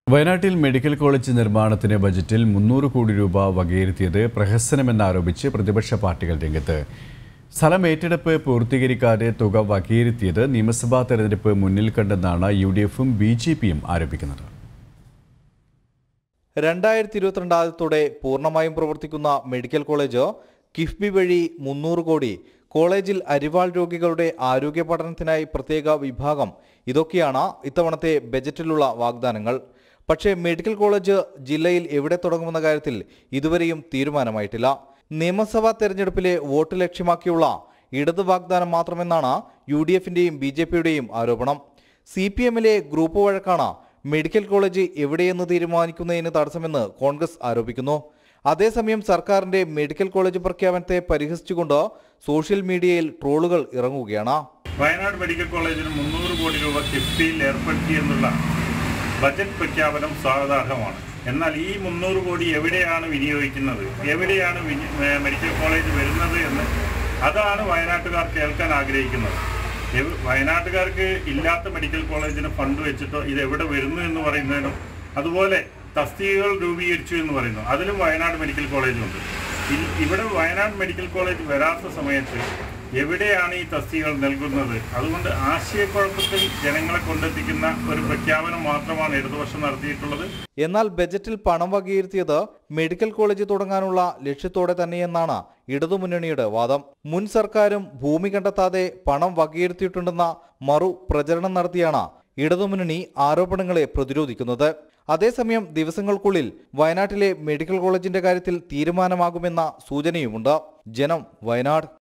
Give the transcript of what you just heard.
വയനാട്ടിൽ medical college നിർമ്മാണത്തിന് ബജറ്റിൽ മുന്നൂറ് കോടി രൂപ വകയിരുത്തിയത് പ്രഹസനമെന്നാരോപിച്ച് പ്രതിപക്ഷ പാർട്ടികൾ രംഗത്ത് സ്ഥലം ഏറ്റെടുപ്പ് പൂർത്തീകരിക്കാതെ തുക വകയിരുത്തിയത് നിയമസഭാ തെരഞ്ഞെടുപ്പ് മുന്നിൽ കണ്ടെന്നാണ് യു ഡി എഫും ബി ജെ പിയും ആരോപിക്കുന്നത് രണ്ടായിരത്തി ഇരുപത്തിരണ്ട് ആദ്യത്തോടെ പൂർണ്ണമായും പ്രവർത്തിക്കുന്ന മെഡിക്കൽ കോളേജ് കിഫ്ബി വഴി മുന്നൂറ് കോടി കോളേജിൽ അരിവാൾ രോഗികളുടെ ആരോഗ്യ പഠനത്തിനായി പ്രത്യേക വിഭാഗം ഇതൊക്കെയാണ് ഇത്തവണത്തെ ബജറ്റിലുള്ള വാഗ്ദാനങ്ങൾ പക്ഷേ മെഡിക്കൽ കോളേജ് ജില്ലയിൽ എവിടെ തുടങ്ങുമെന്ന കാര്യത്തിൽ ഇതുവരെയും തീരുമാനമായിട്ടില്ല നിയമസഭാ തെരഞ്ഞെടുപ്പിലെ വോട്ട് ലക്ഷ്യമാക്കിയുള്ള ഇടത് വാഗ്ദാനം മാത്രമെന്നാണ് യു ഡി എഫിന്റെയും ബി ജെ പിയുടെയും ആരോപണം സി പി എമ്മിലെ ഗ്രൂപ്പ് വഴക്കാണ് മെഡിക്കൽ കോളേജ് എവിടെയെന്ന് തീരുമാനിക്കുന്നതിന് തടസ്സമെന്ന് കോൺഗ്രസ് ആരോപിക്കുന്നു അതേസമയം സർക്കാരിന്റെ മെഡിക്കൽ കോളേജ് പ്രഖ്യാപനത്തെ പരിഹസിച്ചുകൊണ്ട് സോഷ്യൽ മീഡിയയിൽ ട്രോളുകൾ ഇറങ്ങുകയാണ് വയനാട് മെഡിക്കൽ കോളേജിന് മുന്നൂറ് കോടി രൂപ കിഫ്ബിയിൽ ഏർപ്പെടുത്തിയെന്നുള്ള ബജറ്റ് പ്രഖ്യാപനം സ്വാഗതാർഹമാണ് എന്നാൽ ഈ മുന്നൂറ് കോടി എവിടെയാണ് വിനിയോഗിക്കുന്നത് എവിടെയാണ് വിനി- ഏ, മെഡിക്കൽ കോളേജ് വരുന്നത് എന്ന് അതാണ് വയനാട്ടുകാർ കേൾക്കാൻ ആഗ്രഹിക്കുന്നത് എവ്- വയനാട്ടുകാർക്ക് ഇല്ലാത്ത മെഡിക്കൽ കോളേജിന് ഫണ്ട് വെച്ചിട്ടോ ഇത് എവിടെ വരുന്നു എന്ന് പറയുന്നതിനും അതുപോലെ തസ്തികകൾ രൂപീകരിച്ചു എന്ന് പറയുന്നു അതിലും വയനാട് മെഡിക്കൽ കോളേജുണ്ട് ഇ- ഇവിടെ വയനാട് മെഡിക്കൽ കോളേജ് വരാത്ത സമയത്ത് എവിടെയാണ് ഈ തസ്തികകൾ നൽകുന്നത് അതുകൊണ്ട് ആശയക്കുഴപ്പത്തിൽ ജനങ്ങളെ കൊണ്ടെത്തിക്കുന്ന ഒരു പ്രഖ്യാപനം മാത്രമാണ് ഇടതുപക്ഷം നടത്തിയിട്ടുള്ളത് എന്നാൽ ബജറ്റിൽ പണം വകയിരുത്തിയത് മെഡിക്കൽ കോളേജ് തുടങ്ങാനുള്ള ലക്ഷ്യത്തോടെ തന്നെയെന്നാണ് ഇടതുമുന്നണിയുടെ വാദം മുൻ സർക്കാരും ഭൂമി കണ്ടെത്താതെ പണം വകയിരുത്തിയിട്ടുണ്ടെന്ന മറു പ്രചരണം നടത്തിയാണ് ഇടതുമുന്നണി ആരോപണങ്ങളെ പ്രതിരോധിക്കുന്നത് അതേസമയം ദിവസങ്ങൾക്കുള്ളിൽ വയനാട്ടിലെ മെഡിക്കൽ കോളേജിന്റെ കാര്യത്തിൽ തീരുമാനമാകുമെന്ന സൂചനയുമുണ്ട് ജനം വയനാട്